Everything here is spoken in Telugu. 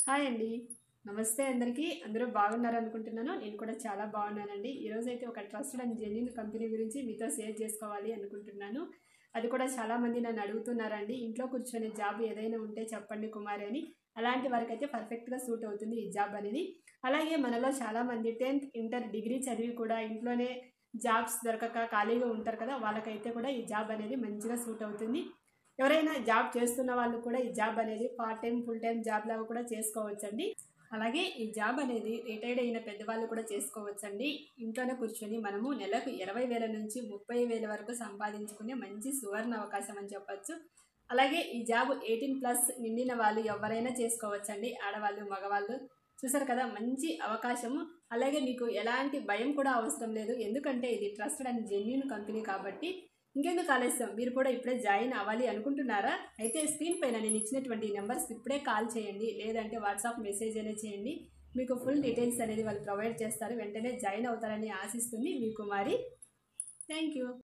హాయ్ అండి నమస్తే అందరికీ అందరూ బాగున్నారు అనుకుంటున్నాను నేను కూడా చాలా బాగున్నానండి ఈరోజు అయితే ఒక ట్రస్టెడ్ అండ్ జెన్యున్ కంపెనీ గురించి మీతో షేర్ చేసుకోవాలి అనుకుంటున్నాను అది కూడా చాలామంది నన్ను అడుగుతున్నారండి ఇంట్లో కూర్చొని జాబ్ ఏదైనా ఉంటే చెప్పండి కుమారి అని అలాంటి వారికి అయితే పర్ఫెక్ట్గా సూట్ అవుతుంది ఈ జాబ్ అనేది అలాగే మనలో చాలామంది టెన్త్ ఇంటర్ డిగ్రీ చదివి కూడా ఇంట్లోనే జాబ్స్ దొరకక ఖాళీగా ఉంటారు కదా వాళ్ళకైతే కూడా ఈ జాబ్ అనేది మంచిగా సూట్ అవుతుంది ఎవరైనా జాబ్ చేస్తున్న వాళ్ళు కూడా ఈ జాబ్ అనేది part time full time job లాగా కూడా చేసుకోవచ్చండి అలాగే ఈ జాబ్ అనేది రిటైర్డ్ అయిన పెద్దవాళ్ళు కూడా చేసుకోవచ్చండి ఇంట్లోనే కూర్చొని మనము నెలకు ఇరవై వేల నుంచి ముప్పై వేల వరకు సంపాదించుకునే మంచి సువర్ణ అవకాశం అని చెప్పొచ్చు అలాగే ఈ జాబ్ ఎయిటీన్ ప్లస్ నిండిన వాళ్ళు ఎవరైనా చేసుకోవచ్చండి ఆడవాళ్ళు మగవాళ్ళు చూసారు కదా మంచి అవకాశము అలాగే మీకు ఎలాంటి భయం కూడా అవసరం లేదు ఎందుకంటే ఇది ట్రస్టెడ్ అండ్ జెన్యున్ కంపెనీ కాబట్టి ఇంకెందుకు ఆలస్యం మీరు కూడా ఇప్పుడే జాయిన్ అవ్వాలి అనుకుంటున్నారా అయితే స్క్రీన్ పైన నేను ఇచ్చినటువంటి నెంబర్స్ ఇప్పుడే కాల్ చేయండి లేదంటే వాట్సాప్ మెసేజ్ అనేది చేయండి మీకు ఫుల్ డీటెయిల్స్ అనేది వాళ్ళు ప్రొవైడ్ చేస్తారు వెంటనే జాయిన్ అవుతారని ఆశిస్తుంది మీ కుమారి థ్యాంక్ యూ